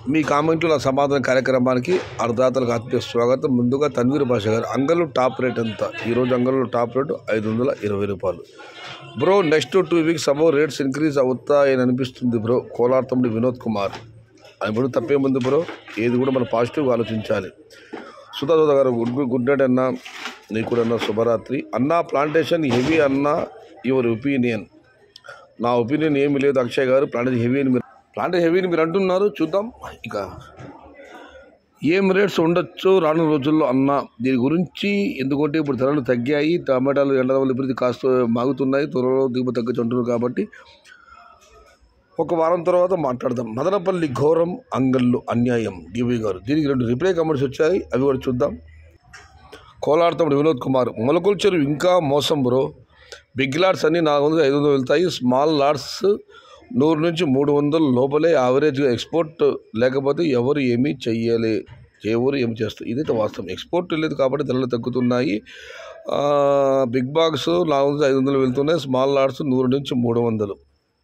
మీ కామెంట్లు నా సమాధాన కార్యక్రమానికి అర్ధాతలకు ఆత్మీయ స్వాగతం ముందుగా తన్వీర్ భాష గారు అంగళ్ళు టాప్ రేట్ ఎంత ఈరోజు అంగళ్ళు టాప్ రేటు ఐదు వందల ఇరవై రూపాయలు bro next two weeks above rates increase అవుతాయని అనిపిస్తుంది బ్రో కోలార్ తమ్ముడు వినోద్ కుమార్ ఇప్పుడు తప్పేముంది బ్రో ఏది కూడా మనం పాజిటివ్గా ఆలోచించాలి సుధా సుధా గారు గుడ్ గుడ్ నైట్ అన్న నీకు కూడా అన్న శుభరాత్రి అన్న ప్లాంటేషన్ హెవీ అన్న యువర్ ఒపీనియన్ నా ఒపీనియన్ ఏమి లేదు అక్షయ్ గారు ప్లాంటేషన్ హెవీ అని మీరు ప్లాంటేషన్ హెవీ అని మీరు అంటున్నారు చూద్దాం ఇక ఏం రేట్స్ ఉండొచ్చు రానున్న రోజుల్లో అన్న దీని గురించి ఎందుకంటే ఇప్పుడు ధరలు తగ్గాయి టమాటాలు ఎండ వల్ల విపరీత కాస్త మాగుతున్నాయి త్వరలో దిగుబడి తగ్గచ్చు అంటున్నారు కాబట్టి ఒక వారం తర్వాత మాట్లాడదాం మదనపల్లి ఘోరం అంగళ్ళు అన్యాయం డివి గారు దీనికి రెండు రిప్లై కమెంట్స్ వచ్చాయి అవి కూడా చూద్దాం కోలార్ తమ్ముడు వినోద్ కుమార్ మొలకల చెరువు ఇంకా మోసం బ్రో బిగ్ లాడ్స్ అన్ని నాలుగు వందలు ఐదు వందలు వెళ్తాయి స్మాల్ లాడ్స్ నూరు నుంచి మూడు వందలు లోపలే యావరేజ్గా ఎక్స్పోర్ట్ లేకపోతే ఎవరు ఏమీ చెయ్యలే ఎవరు ఏమి చేస్తారు ఇదైతే వాస్తవం ఎక్స్పోర్ట్ లేదు కాబట్టి ధరలు తగ్గుతున్నాయి ఆ, బిగ్ బాక్స్ నాలుగు వందలు ఐదు వందలు వెళ్తున్నాయి స్మాల్ లాడ్స్ నూరు నుంచి మూడు వందలు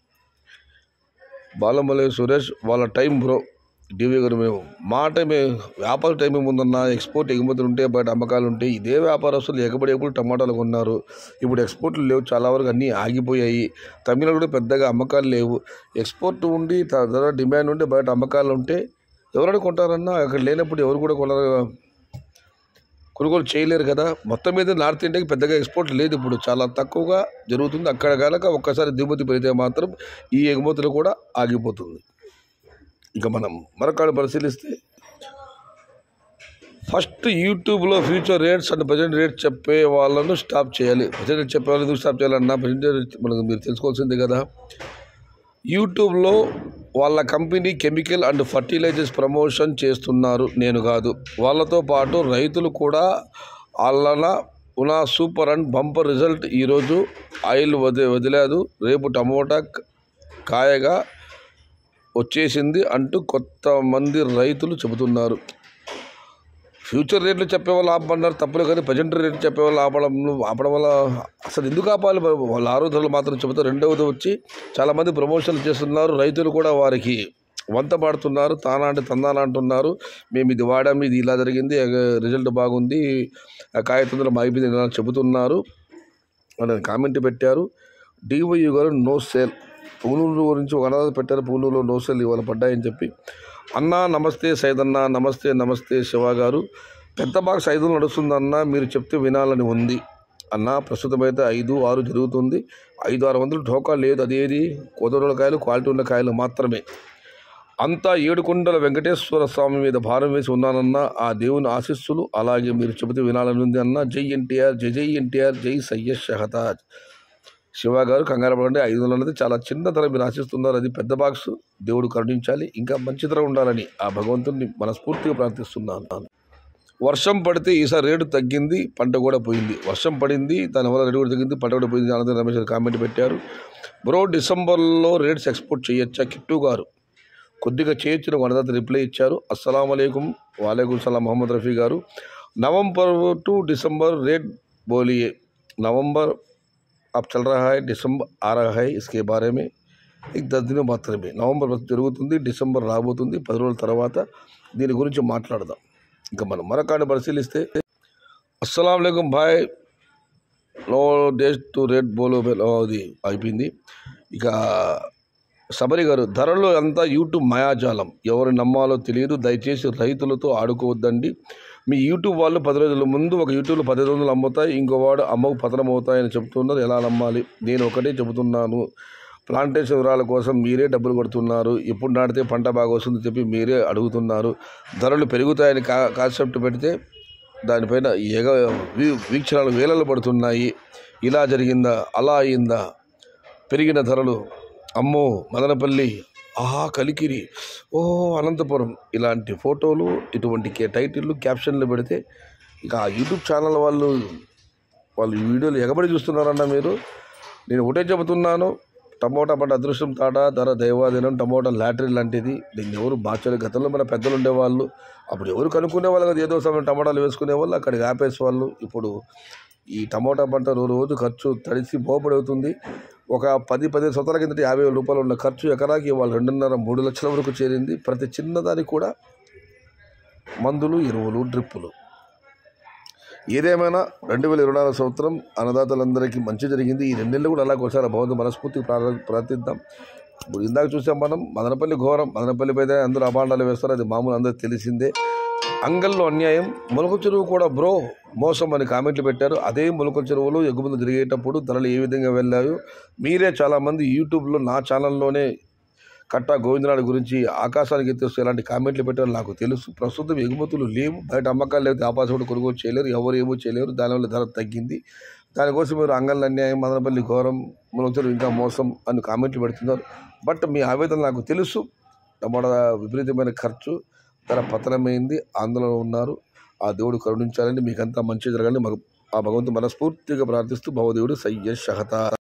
బాలమల్లి సురేష్ వాళ్ళ టైం బ్రో డివి గారు మేము మా టైం వ్యాపార టైం ఏముందన్న ఎక్స్పోర్ట్ ఎగుమతులు ఉంటే బయట అమ్మకాలు ఉంటాయి ఇదే వ్యాపారస్తులు ఎగబడి ఎప్పుడు టమాటాలు కొన్నారు ఇప్పుడు ఎక్స్పోర్ట్లు లేవు చాలా వరకు అన్నీ ఆగిపోయాయి తమిళనాడు కూడా పెద్దగా అమ్మకాలు లేవు ఎక్స్పోర్ట్ ఉండి త- ధర డిమాండ్ ఉండి బయట అమ్మకాలు ఉంటే ఎవరైనా కొంటారన్నా అక్కడ లేనప్పుడు ఎవరు కూడా కొనరు కొనుగోలు చేయలేరు కదా మొత్తం మీద నార్త్ ఇండియాకి పెద్దగా ఎక్స్పోర్ట్ లేదు ఇప్పుడు చాలా తక్కువగా జరుగుతుంది అక్కడ కనుక ఒక్కసారి దిగుమతి పెరిగితే మాత్రం ఈ ఎగుమతులు కూడా ఆగిపోతుంది ఇక మనం మరొకటి పరిశీలిస్తే ఫస్ట్ యూట్యూబ్లో future rates and present rates చెప్పే వాళ్ళను స్టాప్ చేయాలి ప్రజెంట్ రేట్ చెప్పే వాళ్ళని ఎందుకు స్టాప్ చేయాలన్నా ప్రజెంట్ రేట్ మనకు మీరు తెలుసుకోవాల్సిందే కదా యూట్యూబ్లో వాళ్ళ company chemical and fertilisers promotion చేస్తున్నారు నేను కాదు వాళ్ళతో పాటు రైతులు కూడా వాళ్ళ ఉన్న సూపర్ అండ్ బంపర్ రిజల్ట్ ఈరోజు ఆయిల్ వది వదిలేదు రేపు టమోటా క- కాయగా వచ్చేసింది అంటూ కొంతమంది రైతులు చెబుతున్నారు ఫ్యూచర్ రేట్లు చెప్పేవాళ్ళు ఆపమన్నారు తప్పులే కానీ ప్రజెంట్ రేట్లు చెప్పేవాళ్ళు ఆపడం ఆపడం వల్ల అసలు ఎందుకు ఆపాలి వాళ్ళ ఆరోగ్యాలు మాత్రం చెబుతారు రెండవది వచ్చి చాలామంది ప్రమోషన్లు చేస్తున్నారు రైతులు కూడా వారికి వంత పాడుతున్నారు తానా అంటే తందానా అంటున్నారు మేము ఇది వాడాము ఇది ఇలా జరిగింది రిజల్ట్ బాగుంది ఆ కాయ తొందరగా మాగిపోయింది ఇలా చెబుతున్నారు అని కామెంట్ పెట్టారు డివైయు గారు నో సేల్ పూనూరు గురించి ఒక అనాథ పెట్టారు పూనూరులో నో సేల్ ఇవాళ పడ్డాయని చెప్పి అన్న నమస్తే సైదన్న నమస్తే నమస్తే శివ గారు పెద్ద బాక్స్ ఐదు వందలు నడుస్తుందన్న మీరు చెప్తే వినాలని ఉంది అన్న ప్రస్తుతం అయితే ఐదు ఆరు జరుగుతుంది ఐదు ఆరు వందలు ఢోకా లేదు అదేది కోదరుల కాయలు క్వాలిటీ ఉన్న కాయలు మాత్రమే అంతా ఏడుకొండల వెంకటేశ్వర స్వామి మీద భారం వేసి ఉన్నానన్న ఆ దేవుని ఆశీస్సులు అలాగే మీరు చెబితే వినాలని ఉంది అన్న జై ఎన్టీఆర్ జై జై ఎన్టీఆర్ జై సయ్యద్ షహతాజ్ శివ గారు కంగారు పడండి ఐదు వందలు అనేది చాలా చిన్న ధర మీరు ఆశిస్తున్నారు అది పెద్ద బాక్స్ దేవుడు కరుణించాలి ఇంకా మంచి ధర ఉండాలని ఆ భగవంతుడిని మనస్ఫూర్తిగా ప్రార్థిస్తున్నాను వర్షం పడితే ఈసారి రేటు తగ్గింది పంట కూడా పోయింది వర్షం పడింది దానివల్ల రేటు కూడా తగ్గింది పంట కూడా పోయింది ఆనంద రమేష్ గారు కామెంట్ పెట్టారు బ్రో డిసెంబర్లో రేట్స్ ఎక్స్పోర్ట్ చేయొచ్చా కిట్టు గారు కొద్దిగా చేయొచ్చిన వనదాత రిప్లై ఇచ్చారు అస్సలం అయికం వాలేకుం సలాం మొహమ్మద్ రఫీ గారు నవంబర్ టు డిసెంबर रेट बोलिए नवंबर अब चल रहा है डिसెంబర్ आ रहा है इसके बारे में एक దస్ దినం మాత్రమే నవంబర్ జరుగుతుంది డిసెంబర్ రాబోతుంది పది రోజుల తర్వాత దీని గురించి మాట్లాడదాం ఇంకా మనం మరొకటి పరిశీలిస్తే అస్సలం అయికం భాయ్ నో డేస్ టు రేట్ బోలో అది అయిపోయింది ఇక శబరి గారు ధరలు అంతా యూట్యూబ్ మాయాజాలం ఎవరు నమ్మాలో తెలియదు దయచేసి రైతులతో ఆడుకోవద్దండి మీ యూట్యూబ్ వాళ్ళు పది రోజుల ముందు ఒక యూట్యూబ్లో పదిహేను వందలు అమ్ముతాయి ఇంకో వాడు అమ్మకు పతనం అవుతాయని చెప్తున్నారు ఎలా నమ్మాలి నేను ఒకటే చెబుతున్నాను ప్లాంటేషన్ వివరాల కోసం మీరే డబ్బులు కొడుతున్నారు ఎప్పుడు నాటితే పంట బాగా వస్తుందని చెప్పి మీరే అడుగుతున్నారు ధరలు పెరుగుతాయని కా కాన్సెప్ట్ పెడితే దానిపైన ఎగ వీ- వీక్షణాలు వేలలు పడుతున్నాయి ఇలా జరిగిందా అలా అయిందా పెరిగిన ధరలు అమ్మో మదనపల్లి ఆహా కలికిరి ఓ అనంతపురం ఇలాంటి ఫోటోలు ఇటువంటి కే- టైటిళ్ళు క్యాప్షన్లు పెడితే ఇక ఆ యూట్యూబ్ ఛానల్ వాళ్ళు వాళ్ళు ఈ వీడియోలు ఎగబడి చూస్తున్నారన్న మీరు నేను ఒకటే చెబుతున్నాను టమోటా పంట అదృష్టం తాట ధర దైవాధీనం టమోటా లాటరీ లాంటిది దీన్ని ఎవరు మార్చలేదు గతంలో మన పెద్దలు ఉండేవాళ్ళు అప్పుడు ఎవరు కనుక్కునే వాళ్ళు కదా ఏదో సమయం టమాటాలు వేసుకునే వాళ్ళు అక్కడికి ఆపేసేవాళ్ళు ఇప్పుడు ఈ టమోటా పంట రో- రోజు ఖర్చు తడిసి పోపడవుతుంది ఒక పది పదిహేను సంవత్సరాల కిందట యాభై వేల రూపాయలు ఉన్న ఖర్చు ఎకరాకి వాళ్ళు రెండున్నర మూడు లక్షల వరకు చేరింది ప్రతి చిన్నదానికి కూడా మందులు ఎరువులు డ్రిప్పులు ఏదేమైనా రెండు వేల ఇరవై నాలుగు సంవత్సరం అన్నదాతలందరికీ మంచి జరిగింది ఈ రెండేళ్ళు కూడా అలాగే ఒకసారి భగవంతు మనస్ఫూర్తి ప్రార్థ- ప్రార్థిద్దాం ఇప్పుడు ఇందాక చూసాం మనం మదనపల్లి ఘోరం మదనపల్లి పైన అందరూ అభాండాలు వేస్తారు అది మామూలు అందరికి తెలిసిందే అంగల్లో అన్యాయం మొలక చెరువు కూడా బ్రో మోసం అని కామెంట్లు పెట్టారు అదే మొలక చెరువులు ఎగుమతులు జరిగేటప్పుడు ధరలు ఏ విధంగా వెళ్ళాయో మీరే చాలామంది యూట్యూబ్లో నా ఛానల్లోనే కట్టా గోవిందరాడు గురించి ఆకాశానికి ఎత్తేస్తూ ఎలాంటి కామెంట్లు పెట్టారో నాకు తెలుసు ప్రస్తుతం ఎగుమతులు లేవు బయట అమ్మకాలు లేవు వ్యాపారం కూడా కొనుగోలు చేయలేరు ఎవరు ఏమో చేయలేరు దానివల్ల ధర తగ్గింది దానికోసం మీరు అంగళ్ళ అన్యాయం మదనపల్లి ఘోరం ములచరు ఇంకా మోసం అని కామెంట్లు పెడుతున్నారు బట్ మీ ఆవేదన నాకు తెలుసు టమాటా విపరీతమైన ఖర్చు ధర పతనమైంది ఆందోళన ఉన్నారు ఆ దేవుడు కరుణించాలని మీకంతా మంచి జరగాలని మగ- ఆ భగవంతు మనస్ఫూర్తిగా ప్రార్థిస్తూ భగవదేవుడు సయ్య షహతా